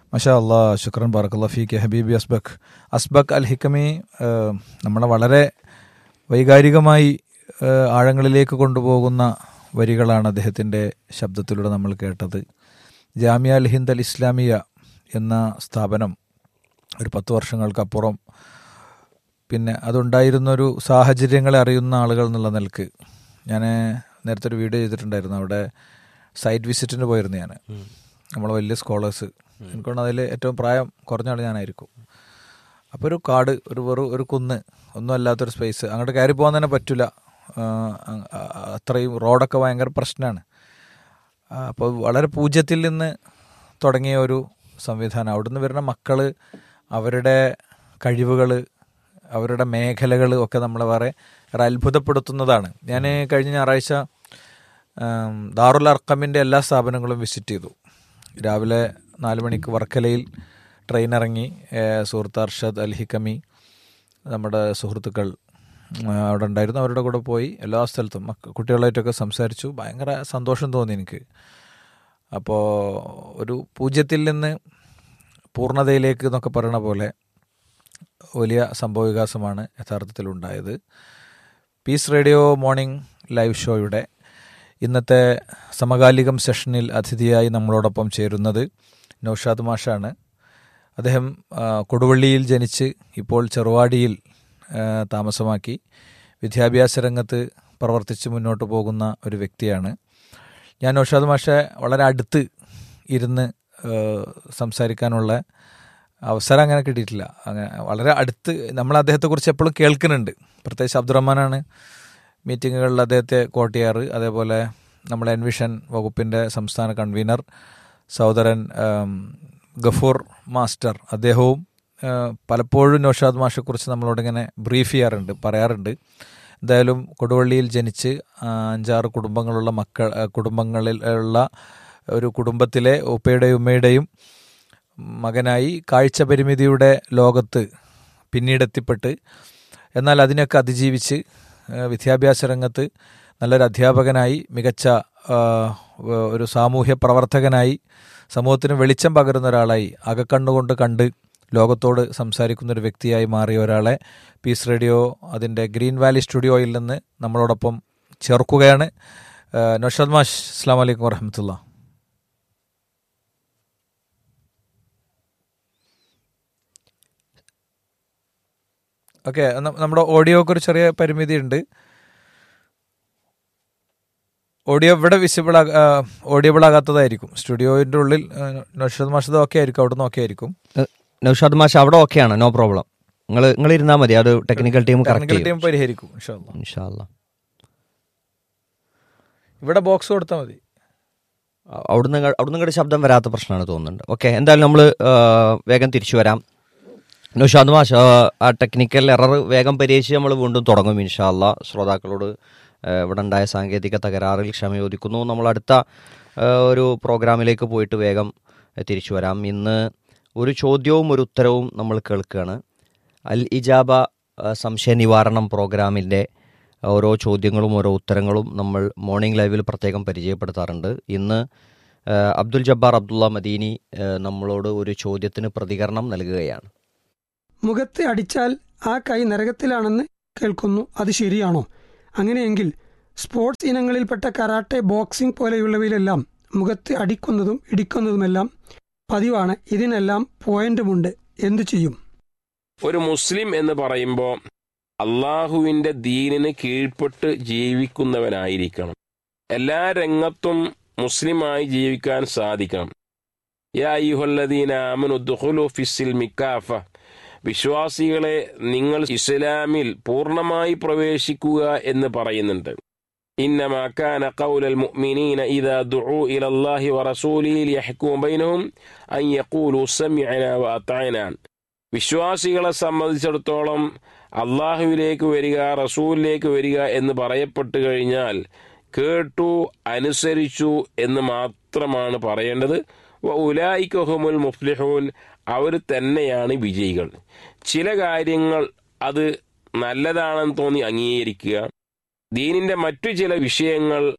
മഷാ അള്ളാ ശുക്രൻ ബാറക്കല്ലാ ഫീക്ക് ഹബീബി അസ്ബക് അസ്ബക് അൽ ഹിക്കമി ഏഹ്, നമ്മളെ വളരെ വൈകാരികമായി ഏഹ്, ആഴങ്ങളിലേക്ക് കൊണ്ടുപോകുന്ന വരികളാണ് അദ്ദേഹത്തിൻ്റെ ശബ്ദത്തിലൂടെ നമ്മൾ കേട്ടത് ജാമിയ അൽ ഹിന്ദ് അൽ ഇസ്ലാമിയ എന്ന സ്ഥാപനം ഒരു പത്ത് വർഷങ്ങൾക്കപ്പുറം പിന്നെ അതുണ്ടായിരുന്നൊരു സാഹചര്യങ്ങളെ അറിയുന്ന ആളുകൾ എന്നുള്ള നിലക്ക് ഞാൻ നേരത്തെ ഒരു വീഡിയോ ചെയ്തിട്ടുണ്ടായിരുന്നു അവിടെ സൈറ്റ് വിസിറ്റിന് പോയിരുന്നു ഞാൻ നമ്മളെ വലിയ സ്കോളേഴ്സ് എനിക്കൊണ്ട് അതിൽ ഏറ്റവും പ്രായം കുറഞ്ഞ ആൾ ഞാനായിരിക്കും അപ്പോൾ ഒരു കാട് ഒരു വെറു ഒരു കുന്ന് ഒന്നും അല്ലാത്തൊരു സ്പേസ് അങ്ങോട്ട് കയറി പോകാൻ തന്നെ പറ്റില്ല അത്രയും റോഡൊക്കെ ഭയങ്കര പ്രശ്നമാണ് അപ്പോൾ വളരെ പൂജ്യത്തിൽ നിന്ന് തുടങ്ങിയ ഒരു സംവിധാനം അവിടുന്ന് വരുന്ന മക്കൾ അവരുടെ കഴിവുകൾ അവരുടെ മേഖലകൾ ഒക്കെ നമ്മളെ വേറെ ഏറെ അത്ഭുതപ്പെടുത്തുന്നതാണ് ഞാൻ കഴിഞ്ഞ ഞായറാഴ്ച ആം, ദാറുൽ അർക്കമിൻ്റെ എല്ലാ സ്ഥാപനങ്ങളും വിസിറ്റ് ചെയ്തു രാവിലെ നാല് മണിക്ക് വർക്കലയിൽ ട്രെയിൻ ഇറങ്ങി ഏ, സുഹൃത്ത് അർഷദ് അൽ ഹിക്കമി നമ്മുടെ സുഹൃത്തുക്കൾ ആ, അവിടെ ഉണ്ടായിരുന്നു അവരുടെ കൂടെ പോയി എല്ലാ സ്ഥലത്തും മക്ക കുട്ടികളായിട്ടൊക്കെ സംസാരിച്ചു ഭയങ്കര സന്തോഷം തോന്നി എനിക്ക് അപ്പോൾ ഒരു പൂജ്യത്തിൽ നിന്ന് പൂർണ്ണതയിലേക്ക് എന്നൊക്കെ പറയണ പോലെ വലിയ സംഭവവികാസമാണ് യഥാർത്ഥത്തിൽ ഉണ്ടായത് പീസ് റേഡിയോ മോർണിംഗ് ലൈവ് ഷോയുടെ ഇന്നത്തെ സമകാലികം സെഷനിൽ അതിഥിയായി നമ്മളോടൊപ്പം ചേരുന്നത് നൌഷാദ് മാഷാണ് അദ്ദേഹം ആ, കൊടുവള്ളിയിൽ ജനിച്ച് ഇപ്പോൾ ചെറുവാടിയിൽ ആ, താമസമാക്കി വിദ്യാഭ്യാസ രംഗത്ത് പ്രവർത്തിച്ച് മുന്നോട്ട് പോകുന്ന ഒരു വ്യക്തിയാണ് ഞാൻ നൌഷാദ് മാഷെ വളരെ അടുത്ത് ഇരുന്ന് ആ, സംസാരിക്കാനുള്ള അവസരം അങ്ങനെ കിട്ടിയിട്ടില്ല അങ്ങനെ വളരെ അടുത്ത് നമ്മൾ അദ്ദേഹത്തെക്കുറിച്ച് എപ്പോഴും കേൾക്കുന്നുണ്ട് പ്രത്യേകിച്ച് അബ്ദുറഹ്മാനാണ് മീറ്റിങ്ങുകളിൽ അദ്ദേഹത്തെ കോട്ട് ചെയ്യാറ് അതേപോലെ നമ്മുടെ എൻവിഷൻ വകുപ്പിൻ്റെ സംസ്ഥാന കൺവീനർ സഹോദരൻ ആം, ഗഫൂർ മാസ്റ്റർ അദ്ദേഹവും ആ, പലപ്പോഴും നൌഷാദ് മാഷെക്കുറിച്ച് നമ്മളോടിങ്ങനെ ബ്രീഫ് ചെയ്യാറുണ്ട് പറയാറുണ്ട് എന്തായാലും കൊടുവള്ളിയിൽ ജനിച്ച് ആ, അഞ്ചാറ് കുടുംബങ്ങളുള്ള മക്കൾ ആ, കുടുംബങ്ങളിൽ ഉള്ള ഒരു കുടുംബത്തിലെ ഉപ്പയുടെയും ഉമ്മയുടെയും മകനായി കാഴ്ച പരിമിതിയുടെ ലോകത്ത് പിന്നീടെത്തിപ്പെട്ട് എന്നാൽ അതിനൊക്കെ അതിജീവിച്ച് ആ, വിദ്യാഭ്യാസ രംഗത്ത് നല്ലൊരു അധ്യാപകനായി മികച്ച ആ, വ- ഒരു സാമൂഹ്യ പ്രവർത്തകനായി സമൂഹത്തിന് വെളിച്ചം പകരുന്ന ഒരാളായി അകക്കണ്ണുകൊണ്ട് കണ്ട് ലോകത്തോട് സംസാരിക്കുന്ന ഒരു വ്യക്തിയായി മാറിയ ഒരാളെ പീസ് റേഡിയോ അതിൻ്റെ ഗ്രീൻ വാലി സ്റ്റുഡിയോയിൽ നിന്ന് നമ്മളോടൊപ്പം ചേർക്കുകയാണ് ആ, നൗഷാദ് മാഷ് അസ്സാം വലൈക്കും വറഹമത്തുള്ള ഓക്കെ നമ്മുടെ ഓഡിയോക്ക് ഒരു ചെറിയ പരിമിതി ഉണ്ട് ഓഡിയോ ഇവിടെ വിസിബിൾ ഓഡിയബിൾ ആകാത്തതായിരിക്കും സ്റ്റുഡിയോയിൻ്റെ ഉള്ളിൽ നൗഷാദ് മാഷത് ഓക്കെ ആയിരിക്കും അവിടെ നിന്ന് ഓക്കെ ആയിരിക്കും നൗഷാദ് മാഷ് അവിടെ ഓക്കെയാണ് നോ പ്രോബ്ലം നിങ്ങൾ നിങ്ങൾ ഇരുന്നാൽ മതി അത് ടെക്നിക്കൽ ടീം കറക്റ്റ് ടെക്നിക്കൽ ചെയ്യും ടീം പരിഹരിക്കും ഇൻഷാ അല്ലാ. ഇൻഷാല്ല ഇവിടെ ബോക്സ് കൊടുത്താൽ മതി അവിടുന്ന് ഇങ്ങ- അവിടുന്ന് ഇങ്ങോട്ട് ശബ്ദം വരാത്ത പ്രശ്നമാണ് തോന്നുന്നുണ്ട് ഓക്കെ എന്തായാലും നമ്മൾ വേഗം തിരിച്ചു വരാം നൗഷാദ് മാഷ് ആ, ആ ടെക്നിക്കൽ എറർ വേഗം പരിഹരിച്ച് നമ്മൾ വീണ്ടും തുടങ്ങും ഇൻഷാല്ല ശ്രോതാക്കളോട് ആ, ഇവിടെ ഉണ്ടായ സാങ്കേതിക തകരാറിൽ ക്ഷമ ചോദിക്കുന്നു നമ്മൾ അടുത്ത ആ, ഒരു പ്രോഗ്രാമിലേക്ക് പോയിട്ട് വേഗം ആ, തിരിച്ചു വരാം ഇന്ന് ഒരു ചോദ്യവും ഒരു ഉത്തരവും നമ്മൾ കേൾക്കുകയാണ് അൽ ഇജാബ ആ, സംശയ നിവാരണം പ്രോഗ്രാമിൻ്റെ ഓരോ ചോദ്യങ്ങളും ഓരോ ഉത്തരങ്ങളും നമ്മൾ മോർണിംഗ് ലൈവിൽ പ്രത്യേകം പരിചയപ്പെടുത്താറുണ്ട് ഇന്ന് ആ, അബ്ദുൽ ജബ്ബാർ അബ്ദുള്ള മദീനി ആ, നമ്മളോട് ഒരു ചോദ്യത്തിന് പ്രതികരണം നൽകുകയാണ് മുഖത്ത് അടിച്ചാൽ ആ കൈ നരകത്തിലാണെന്ന് കേൾക്കുന്നു അത് ശരിയാണോ അങ്ങനെയെങ്കിൽ സ്പോർട്സ് ഇനങ്ങളിൽപ്പെട്ട കരാട്ടെ ബോക്സിംഗ് പോലെയുള്ളവയിലെല്ലാം മുഖത്ത് അടിക്കുന്നതും ഇടിക്കുന്നതുമെല്ലാം പതിവാണ് ഇതിനെല്ലാം പോയിന്റുമുണ്ട് എന്തു ചെയ്യും ഒരു മുസ്ലിം എന്ന് പറയുമ്പോൾ അള്ളാഹുവിന്റെ ദീനിന് കീഴ്പ്പെട്ട് ജീവിക്കുന്നവനായിരിക്കണം എല്ലാ രംഗത്തും മുസ്ലിമായി ജീവിക്കാൻ സാധിക്കണം യാ അയ്യുഹല്ലദീന ആമനു ദുഖുലു ഫിസ്സിൽ മിക്കാഫ വിശ്വാസികളെ നിങ്ങൾ ഇസ്ലാമിൽ പൂർണ്ണമായി പ്രവേശിക്കുക എന്ന് പറയുന്നുണ്ട് إنما كان قول المؤمنين إذا دعوا إلى الله ورسوله ليحكم بينهم أن يقولوا سمعنا وأطعنا വിശ്വാസികളെ സംബന്ധിച്ചിടത്തോളം അള്ളാഹുവിലേക്ക് വരിക റസൂലിലേക്ക് വരിക എന്ന് പറയപ്പെട്ടു കഴിഞ്ഞാൽ കേട്ടു അനുസരിച്ചു എന്ന് മാത്രമാണ് പറയേണ്ടത് ഉലായിക്കഹുമുൽ മുഫ്ലിഹൂൻ അവർ തന്നെയാണ് വിജയികൾ ചില കാര്യങ്ങൾ അത് നല്ലതാണെന്ന് തോന്നി അംഗീകരിക്കുക ദീനിന്റെ മറ്റു ചില വിഷയങ്ങൾ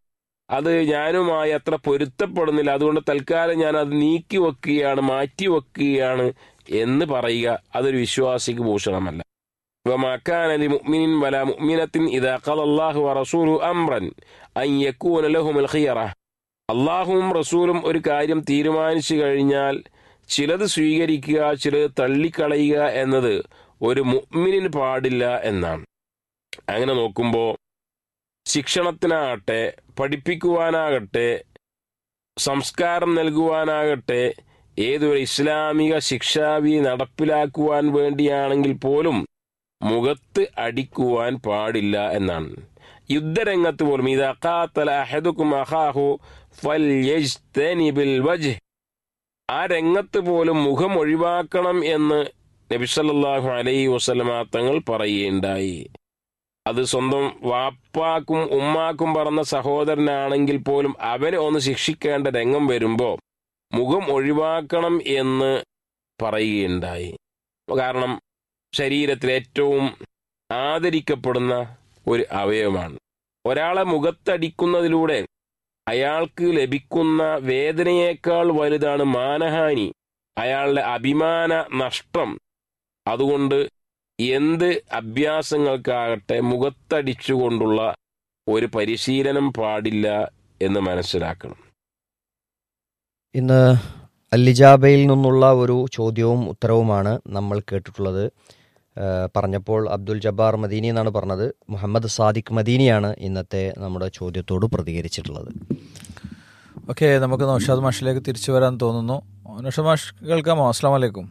അത് ഞാനുമായി അത്ര പൊരുത്തപ്പെടുന്നില്ല അതുകൊണ്ട് തൽക്കാലം ഞാൻ അത് നീക്കി വെക്കുകയാണ് മാറ്റി വെക്കുകയാണ് എന്ന് പറയുക അതൊരു വിശ്വാസിക്ക് ഭൂഷണമല്ല وما كان لمؤمن ولا مؤمنة إذا قضى الله ورسوله أمرا أن يكون لهم الخيرة അള്ളാഹുവും റസൂലും ഒരു കാര്യം തീരുമാനിച്ചു കഴിഞ്ഞാൽ ചിലത് സ്വീകരിക്കുക ചിലത് തള്ളിക്കളയുക എന്നത് ഒരു മുഅ്മിനിന് പാടില്ല എന്നാണ് അങ്ങനെ നോക്കുമ്പോൾ ശിക്ഷണത്തിനാകട്ടെ പഠിപ്പിക്കുവാനാകട്ടെ സംസ്കാരം നൽകുവാനാകട്ടെ ഏതൊരു ഇസ്ലാമിക ശിക്ഷാവി നടപ്പിലാക്കുവാൻ വേണ്ടിയാണെങ്കിൽ പോലും മുഖത്ത് അടിക്കുവാൻ പാടില്ല എന്നാണ് യുദ്ധരംഗത്ത് പോലും ഇത് അഖാത്തല അഹദുക്കും അഖാഹു ഫൽയജ്തനിബിൽ വജ്ഹ് ആ രംഗത്ത് പോലും മുഖം ഒഴിവാക്കണം എന്ന് നബിസല്ലാഹു അലൈഹി വസല്ലമ തങ്ങൾ പറയുകയുണ്ടായി അത് സ്വന്തം വാപ്പാക്കും ഉമ്മാക്കും പറഞ്ഞ സഹോദരനാണെങ്കിൽ പോലും അവനെ ഒന്ന് ശിക്ഷിക്കേണ്ട രംഗം വരുമ്പോൾ മുഖം ഒഴിവാക്കണം എന്ന് പറയുകയുണ്ടായി കാരണം ശരീരത്തിൽ ഏറ്റവും ആദരിക്കപ്പെടുന്ന ഒരു അവയവമാണ് ഒരാളെ മുഖത്തടിക്കുന്നതിലൂടെ അയാൾക്ക് ലഭിക്കുന്ന വേദനയേക്കാൾ വലുതാണ് മാനഹാനി അയാളുടെ അഭിമാന നഷ്ടം അതുകൊണ്ട് എന്ത് അഭ്യാസങ്ങൾക്കാകട്ടെ മുഖത്തടിച്ചുകൊണ്ടുള്ള ഒരു പരിശീലനം പാടില്ല എന്ന് മനസ്സിലാക്കണം ഇന്ന് അല്ലിജാബയിൽ നിന്നുള്ള ഒരു ചോദ്യവും ഉത്തരവുമാണ് നമ്മൾ കേട്ടിട്ടുള്ളത് ആ, പറഞ്ഞപ്പോൾ അബ്ദുൽ ജബ്ബാർ മദീനി എന്നാണ് പറഞ്ഞത് മുഹമ്മദ് സാദിഖ് മദീനിയാണ് ഇന്നത്തെ നമ്മുടെ ചോദ്യത്തോട് പ്രതികരിച്ചിട്ടുള്ളത് ഓക്കെ നമുക്ക് നൗഷാദ് മാഷിലേക്ക് തിരിച്ചു വരാൻ തോന്നുന്നു നൗഷാദ് മാഷ് കേൾക്കാമോ അസ്സാം വലൈക്കും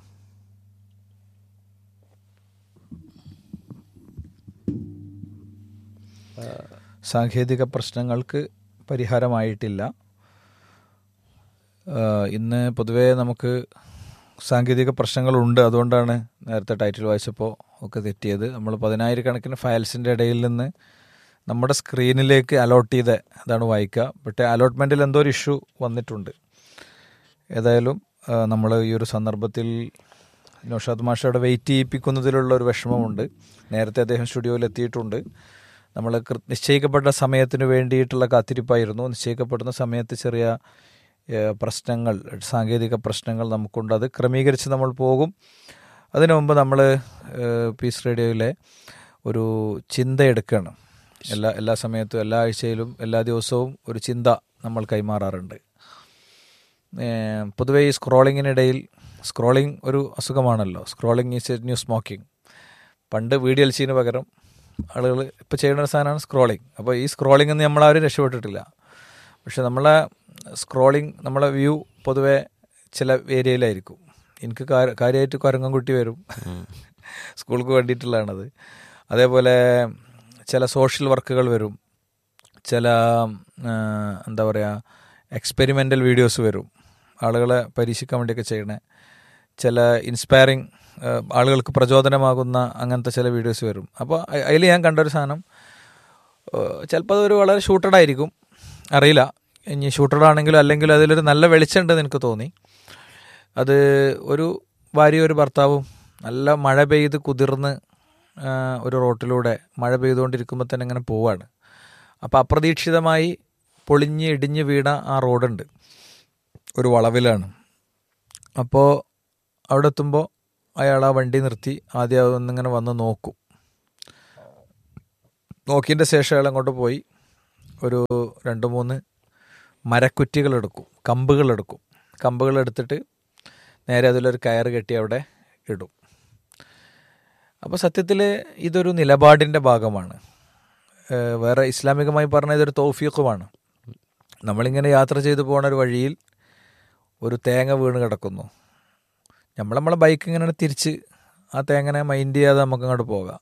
സാങ്കേതിക പ്രശ്നങ്ങൾക്ക് പരിഹാരമായിട്ടില്ല ആ, ഇന്ന് പൊതുവേ നമുക്ക് സാങ്കേതിക പ്രശ്നങ്ങളുണ്ട് അതുകൊണ്ടാണ് നേരത്തെ ടൈറ്റിൽ വായിച്ചപ്പോൾ ഒക്കെ തെറ്റിയത് നമ്മൾ പതിനായിരക്കണക്കിന് ഫയൽസിൻ്റെ ഇടയിൽ നിന്ന് നമ്മുടെ സ്ക്രീനിലേക്ക് അലോട്ട് ചെയ്ത അതാണ് വായിക്കുക പക്ഷേ അലോട്ട്മെൻറ്റിൽ എന്തോ ഒരു ഇഷ്യൂ വന്നിട്ടുണ്ട് ഏതായാലും നമ്മൾ ഈ ഒരു സന്ദർഭത്തിൽ നൗഷാദ് മാഷയുടെ വെയിറ്റ് ചെയ്യിപ്പിക്കുന്നതിലുള്ള ഒരു വിഷമമുണ്ട് നേരത്തെ അദ്ദേഹം സ്റ്റുഡിയോയിൽ എത്തിയിട്ടുണ്ട് നമ്മൾ കൃ- നിശ്ചയിക്കപ്പെട്ട സമയത്തിന് വേണ്ടിയിട്ടുള്ള കാത്തിരിപ്പായിരുന്നു നിശ്ചയിക്കപ്പെടുന്ന സമയത്ത് ചെറിയ ഏഹ്, പ്രശ്നങ്ങൾ സാങ്കേതിക പ്രശ്നങ്ങൾ നമുക്കുണ്ട് അത് ക്രമീകരിച്ച് നമ്മൾ പോകും അതിനു മുമ്പ് നമ്മൾ പീസ് റേഡിയോയിലെ ഒരു ചിന്ത എടുക്കണം എല്ലാ എല്ലാ സമയത്തും എല്ലാ ആഴ്ചയിലും എല്ലാ ദിവസവും ഒരു ചിന്ത നമ്മൾ കൈമാറാറുണ്ട് ഏഹ്, പൊതുവേ ഈ സ്ക്രോളിങ്ങിനിടയിൽ സ്ക്രോളിംഗ് ഒരു അസുഖമാണല്ലോ scrolling is a new smoking പണ്ട് വീഡിയോ എൽസിന് പകരം ആളുകൾ ഇപ്പോൾ ചെയ്യുന്ന ഒരു സാധനമാണ് സ്ക്രോളിംഗ് അപ്പോൾ ഈ സ്ക്രോളിംഗ് നിന്ന് നമ്മളാരും രക്ഷപ്പെട്ടിട്ടില്ല പക്ഷെ നമ്മളെ സ്ക്രോളിംഗ് നമ്മളെ വ്യൂ പൊതുവെ ചില ഏരിയയിലായിരിക്കും എനിക്ക് കാ- കാര്യമായിട്ട് കുരങ്ങൻകുട്ടി വരും സ്കൂൾക്ക് വേണ്ടിയിട്ടുള്ളതാണത് അതേപോലെ ചില സോഷ്യൽ വർക്കുകൾ വരും ചില ആ, എന്താ പറയുക എക്സ്പെരിമെൻ്റൽ വീഡിയോസ് വരും ആളുകളെ പരീക്ഷിക്കാൻ വേണ്ടിയൊക്കെ ചെയ്യണേ ചില ഇൻസ്പയറിങ് ആളുകൾക്ക് പ്രചോദനമാകുന്ന അങ്ങനത്തെ ചില വീഡിയോസ് വരും അപ്പോൾ അതിൽ ഞാൻ കണ്ടൊരു സാധനം ചിലപ്പോൾ അതൊരു വളരെ ഷൂട്ടഡ് ആയിരിക്കും അറിയില്ല ഇനി ഷൂട്ടഡ് ആണെങ്കിലും അല്ലെങ്കിൽ അതിലൊരു നല്ല വെളിച്ചമുണ്ടെന്ന് എനിക്ക് തോന്നി അത് ഒരു ഭാര്യയും ഒരു ഭർത്താവും നല്ല മഴ പെയ്ത് കുതിർന്ന് ആ, ഒരു റോട്ടിലൂടെ മഴ പെയ്തുകൊണ്ടിരിക്കുമ്പോൾ തന്നെ ഇങ്ങനെ പോവാണ് അപ്പോൾ അപ്രതീക്ഷിതമായി പൊളിഞ്ഞ് ഇടിഞ്ഞ് വീണ ആ റോഡുണ്ട് ഒരു വളവിലാണ് അപ്പോൾ അവിടെ എത്തുമ്പോൾ അയാൾ ആ വണ്ടി നിർത്തി ആദ്യം അതൊന്നിങ്ങനെ വന്ന് നോക്കും നോക്കിയതിൻ്റെ ശേഷം അയാൾ അങ്ങോട്ട് പോയി ഒരു രണ്ട് മൂന്ന് മരക്കുറ്റികൾ എടുക്കും കമ്പുകൾ എടുക്കും കമ്പുകൾ എടുത്തിട്ട് നേരെ അതിലൊരു കയറ് കെട്ടി അവിടെ ഇടും അപ്പോൾ സത്യത്തിൽ ഇതൊരു നിലപാടിൻ്റെ ഭാഗമാണ് ഏഹ് വേറെ ഇസ്ലാമികമായി പറഞ്ഞ ഇതൊരു തൗഫീഖുമാണ് നമ്മളിങ്ങനെ യാത്ര ചെയ്തു പോണ ഒരു വഴിയിൽ ഒരു തേങ്ങ വീണ് കിടക്കുന്നു നമ്മൾ നമ്മളെ ബൈക്ക് ഇങ്ങനെ തിരിച്ച് ആ തേങ്ങനെ മൈൻഡ് ചെയ്യാതെ നമുക്ക് അങ്ങോട്ട് പോകാം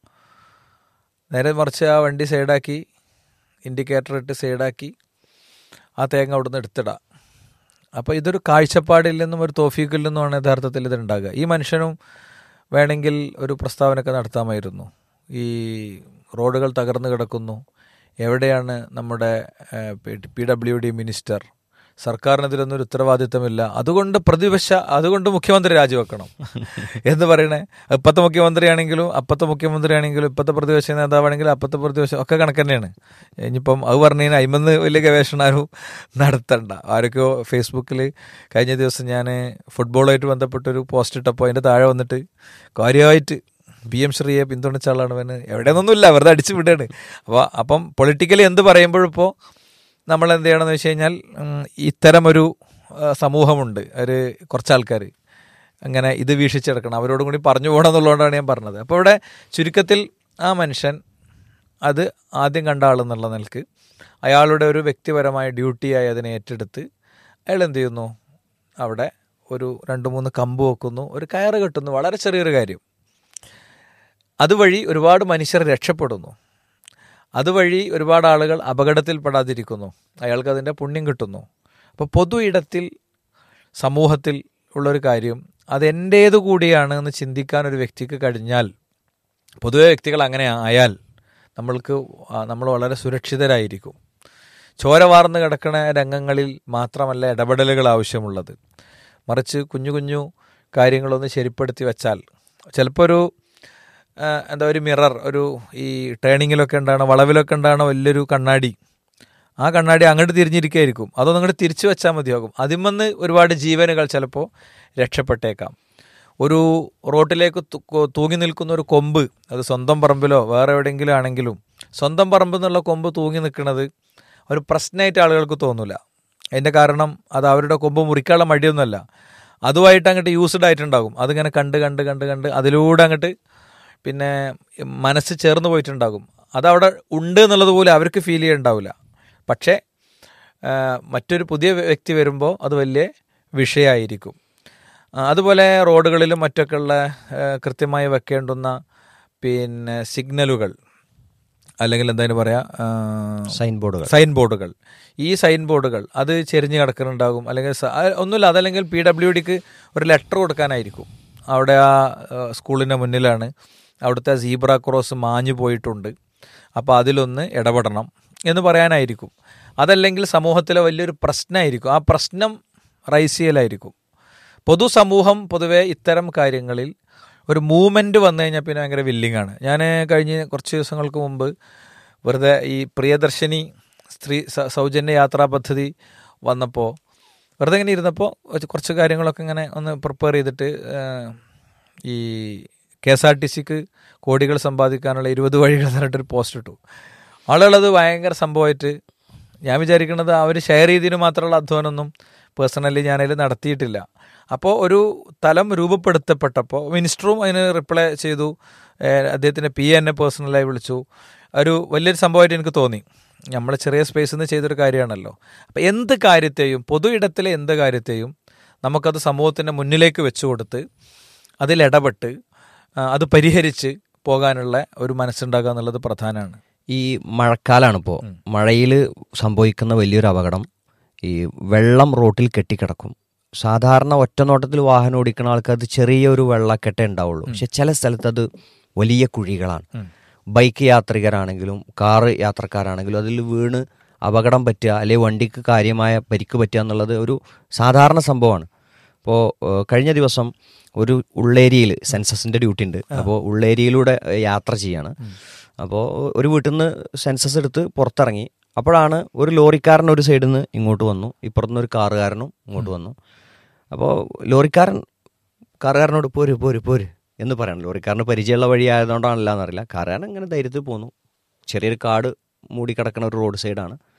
നേരെ മറിച്ച് ആ വണ്ടി സൈഡാക്കി ഇൻഡിക്കേറ്റർ ഇട്ട് സൈഡാക്കി ആ തേങ്ങ അവിടുന്ന് എടുത്തിടാം അപ്പോൾ ഇതൊരു കാഴ്ചപ്പാടിൽ നിന്നും ഒരു തോഫീക്കിൽ നിന്നുമാണ് യഥാർത്ഥത്തിൽ ഇത് ഉണ്ടാകുക ഈ മനുഷ്യനും വേണമെങ്കിൽ ഒരു പ്രസ്താവനയൊക്കെ നടത്താമായിരുന്നു ഈ റോഡുകൾ തകർന്നു കിടക്കുന്നു എവിടെയാണ് നമ്മുടെ പി ഡബ്ല്യു ഡി മിനിസ്റ്റർ സർക്കാരിന് ഇതിലൊന്നും ഒരു ഉത്തരവാദിത്തമില്ല അതുകൊണ്ട് പ്രതിപക്ഷ അതുകൊണ്ട് മുഖ്യമന്ത്രി രാജിവെക്കണം എന്ന് പറയണേ ഇപ്പോഴത്തെ മുഖ്യമന്ത്രിയാണെങ്കിലും അപ്പത്തെ മുഖ്യമന്ത്രിയാണെങ്കിലും ഇപ്പോഴത്തെ പ്രതിപക്ഷ നേതാവാണെങ്കിലും അപ്പത്തെ പ്രതിപക്ഷം ഒക്കെ കണക്ക് തന്നെയാണ് ഇനിയിപ്പം അത് പറഞ്ഞു കഴിഞ്ഞാൽ അയിമന്ന് വലിയ ഗവേഷണം ആരും നടത്തണ്ട ആരൊക്കെയോ ഫേസ്ബുക്കിൽ കഴിഞ്ഞ ദിവസം ഞാൻ ഫുട്ബോളുമായിട്ട് ബന്ധപ്പെട്ടൊരു പോസ്റ്റ് ഇട്ടപ്പോൾ അതിൻ്റെ താഴെ വന്നിട്ട് കാര്യമായിട്ട് പി എം ശ്രീയെ പിന്തുണച്ച ആളാണ് അവന് എവിടെയൊന്നുമില്ല വെറുതെ അടിച്ചു വിടുകയാണ് അപ്പോൾ അപ്പം പൊളിറ്റിക്കലി എന്ത് പറയുമ്പോഴിപ്പോൾ നമ്മൾ എന്ത് ചെയ്യണമെന്ന് വെച്ച് കഴിഞ്ഞാൽ ഉം, ഇത്തരമൊരു ആ, സമൂഹമുണ്ട് ഒരു കുറച്ച് ആൾക്കാർ അങ്ങനെ ഇത് വീക്ഷിച്ചെടുക്കണം അവരോടും കൂടി പറഞ്ഞു പോകണം എന്നുള്ളതുകൊണ്ടാണ് ഞാൻ പറഞ്ഞത് അപ്പോൾ ഇവിടെ ചുരുക്കത്തിൽ ആ മനുഷ്യൻ അത് ആദ്യം കണ്ട ആളെന്നുള്ള നിലക്ക് അയാളുടെ ഒരു വ്യക്തിപരമായ ഡ്യൂട്ടിയായി അതിനെ ഏറ്റെടുത്ത് അയാൾ എന്ത് ചെയ്യുന്നു അവിടെ ഒരു രണ്ട് മൂന്ന് കമ്പ് വെക്കുന്നു ഒരു കയറ് കെട്ടുന്നു വളരെ ചെറിയൊരു കാര്യം അതുവഴി ഒരുപാട് മനുഷ്യർ രക്ഷപ്പെടുന്നു അതുവഴി ഒരുപാട് ആളുകൾ അപകടത്തിൽപ്പെടാതിരിക്കുന്നു അയാൾക്ക് അതിൻ്റെ പുണ്യം കിട്ടുന്നു അപ്പോൾ പൊതു ഇടത്തിൽ സമൂഹത്തിൽ ഉള്ളൊരു കാര്യം അതെൻ്റേതു കൂടിയാണ് എന്ന് ചിന്തിക്കാൻ ഒരു വ്യക്തിക്ക് കഴിഞ്ഞാൽ പൊതുവെ വ്യക്തികൾ അങ്ങനെ ആയാൽ നമ്മൾക്ക് ആ, നമ്മൾ വളരെ സുരക്ഷിതരായിരിക്കും ചോര വാർന്ന് കിടക്കുന്ന രംഗങ്ങളിൽ മാത്രമല്ല ഇടപെടലുകൾ ആവശ്യമുള്ളത് മറിച്ച് കുഞ്ഞു കുഞ്ഞു കാര്യങ്ങളൊന്ന് ശരിപ്പെടുത്തി വെച്ചാൽ ചിലപ്പോൾ ഒരു ആ, എന്താ ഒരു മിറർ ഒരു ഈ ടേണിങ്ങിലൊക്കെ ഉണ്ടാകണ വളവിലൊക്കെ ഉണ്ടാകണ വലിയൊരു കണ്ണാടി ആ കണ്ണാടി അങ്ങോട്ട് തിരിഞ്ഞിരിക്കുകയായിരിക്കും അതൊന്നും അങ്ങോട്ട് തിരിച്ചു വെച്ചാൽ മതിയാകും അതിമെന്ന് ഒരുപാട് ജീവനുകൾ ചിലപ്പോൾ രക്ഷപ്പെട്ടേക്കാം ഒരു റോട്ടിലേക്ക് തു- കൊ- തൂങ്ങി നിൽക്കുന്ന ഒരു കൊമ്പ് അത് സ്വന്തം പറമ്പിലോ വേറെ എവിടെയെങ്കിലും ആണെങ്കിലും സ്വന്തം പറമ്പിൽ നിന്നുള്ള കൊമ്പ് തൂങ്ങി നിൽക്കുന്നത് ഒരു പ്രശ്നമായിട്ട് ആളുകൾക്ക് തോന്നില്ല അതിൻ്റെ കാരണം അത് അവരുടെ കൊമ്പ് മുറിക്കാനുള്ള മടിയൊന്നുമല്ല അതുമായിട്ട് അങ്ങോട്ട് യൂസ്ഡ് ആയിട്ടുണ്ടാകും അതിങ്ങനെ കണ്ട് കണ്ട് കണ്ട് കണ്ട് അതിലൂടെ അങ്ങോട്ട് പിന്നെ മനസ്സ് ചേർന്ന് പോയിട്ടുണ്ടാകും അതവിടെ ഉണ്ട് എന്നുള്ളത് പോലെ അവർക്ക് ഫീൽ ചെയ്യുന്നുണ്ടാവില്ല പക്ഷേ ആ, മറ്റൊരു പുതിയ വ്യക്തി വരുമ്പോൾ അത് വലിയ വിഷയമായിരിക്കും ആ, അതുപോലെ റോഡുകളിലും മറ്റൊക്കെ ഉള്ള ആ, കൃത്യമായി വെക്കേണ്ടുന്ന പിന്നെ സിഗ്നലുകൾ അല്ലെങ്കിൽ എന്തായാലും പറയാ ആ, സൈൻ ബോർഡുകൾ സൈൻ ബോർഡുകൾ ഈ സൈൻ ബോർഡുകൾ അത് ചെരിഞ്ഞ് കിടക്കുന്നുണ്ടാകും അല്ലെങ്കിൽ സ- ആ, ഒന്നുമില്ല അതല്ലെങ്കിൽ പി ഡബ്ല്യു ഡിക്ക് ഒരു ലെറ്റർ കൊടുക്കാനായിരിക്കും അവിടെ ആ ആ, സ്കൂളിൻ്റെ മുന്നിലാണ് അവിടുത്തെ സീബ്ര ക്രോസ് മാഞ്ഞു പോയിട്ടുണ്ട് അപ്പോൾ അതിലൊന്ന് ഇടപെടണം എന്ന് പറയാനായിരിക്കും അതല്ലെങ്കിൽ സമൂഹത്തിലെ വലിയൊരു പ്രശ്നമായിരിക്കും ആ പ്രശ്നം റൈസ് ചെയ്യലായിരിക്കും പൊതുസമൂഹം പൊതുവെ ഇത്തരം കാര്യങ്ങളിൽ ഒരു മൂവ്മെൻറ്റ് വന്നു കഴിഞ്ഞാൽ പിന്നെ ഭയങ്കര വില്ലിംഗ് ആണ് ഞാൻ കഴിഞ്ഞ കുറച്ച് ദിവസങ്ങൾക്ക് മുമ്പ് വെറുതെ ഈ പ്രിയദർശിനി സ്ത്രീ സ- സൗജന്യ യാത്രാ പദ്ധതി വന്നപ്പോൾ വെറുതെ ഇങ്ങനെ ഇരുന്നപ്പോൾ കുറച്ച് കുറച്ച് കാര്യങ്ങളൊക്കെ ഇങ്ങനെ ഒന്ന് പ്രിപ്പയർ ചെയ്തിട്ട് ആ, ഈ കെ എസ് ആർ ടി സിക്ക് കോടികൾ സമ്പാദിക്കാനുള്ള ഇരുപത് വഴികൾ എന്ന് പറഞ്ഞിട്ടൊരു പോസ്റ്റ് ഇട്ടു ആളുകളത് ഭയങ്കര സംഭവമായിട്ട് ഞാൻ വിചാരിക്കുന്നത് അവർ ഷെയർ ചെയ്തതിന് മാത്രമുള്ള അധ്വാനമൊന്നും പേഴ്സണലി ഞാനതിൽ നടത്തിയിട്ടില്ല അപ്പോൾ ഒരു തലം രൂപപ്പെടുത്തപ്പെട്ടപ്പോൾ മിനിസ്റ്ററും അതിന് റിപ്ലൈ ചെയ്തു ഏഹ് അദ്ദേഹത്തിൻ്റെ പി എന്നെ പേഴ്സണലായി വിളിച്ചു ഒരു വലിയൊരു സംഭവമായിട്ട് എനിക്ക് തോന്നി നമ്മൾ ചെറിയ സ്പേസിൽ നിന്ന് ചെയ്തൊരു കാര്യമാണല്ലോ അപ്പോൾ എന്ത് കാര്യത്തെയും പൊതു ഇടത്തിലെ എന്ത് കാര്യത്തെയും നമുക്കത് സമൂഹത്തിൻ്റെ മുന്നിലേക്ക് വെച്ചു കൊടുത്ത് അതിലിടപെട്ട് ആ, അത് പരിഹരിച്ച് പോകാനുള്ള ഒരു മനസ്സുണ്ടാകുക എന്നുള്ളത് പ്രധാനമാണ് ഈ മഴക്കാലാണ് ഇപ്പോൾ മഴയിൽ സംഭവിക്കുന്ന വലിയൊരു അപകടം ഈ വെള്ളം റോട്ടിൽ കെട്ടിക്കിടക്കും സാധാരണ ഒറ്റ നോട്ടത്തിൽ വാഹനം ഓടിക്കുന്ന ആൾക്ക് അത് ചെറിയൊരു വെള്ളക്കെട്ടേ ഉണ്ടാവുള്ളൂ പക്ഷെ ചില സ്ഥലത്ത് അത് വലിയ കുഴികളാണ് ബൈക്ക് യാത്രികരാണെങ്കിലും കാറ് യാത്രക്കാരാണെങ്കിലും അതിൽ വീണ് അപകടം പറ്റുക അല്ലെങ്കിൽ വണ്ടിക്ക് കാര്യമായ പരിക്ക് പറ്റുക എന്നുള്ളത് ഒരു സാധാരണ സംഭവമാണ് ഇപ്പോൾ കഴിഞ്ഞ ദിവസം ഒരു ഉള്ളേരിയയിൽ സെൻസസിൻ്റെ ഡ്യൂട്ടി ഉണ്ട് അപ്പോൾ ഉള്ളേരിയയിലൂടെ ഏഹ്, യാത്ര ചെയ്യാണ് അപ്പോൾ ഒരു വീട്ടിൽ നിന്ന് സെൻസസ് എടുത്ത് പുറത്തിറങ്ങി അപ്പോഴാണ് ഒരു ലോറിക്കാരൻ ഒരു സൈഡിൽ നിന്ന് ഇങ്ങോട്ട് വന്നു ഇപ്പുറത്തുനിന്ന് ഒരു കാറുകാരനും ഇങ്ങോട്ട് വന്നു അപ്പോൾ ലോറിക്കാരൻ കാറുകാരനോട് പോര് പോര് പോര് എന്ന് പറയണം ലോറിക്കാരന് പരിചയമുള്ള വഴി ആയതുകൊണ്ടാണല്ല എന്നറിയില്ല കാറുകാരൻ ഇങ്ങനെ ധൈര്യത്തിൽ പോന്നു ചെറിയൊരു കാട് മൂടിക്കിടക്കുന്ന ഒരു റോഡ് സൈഡാണ്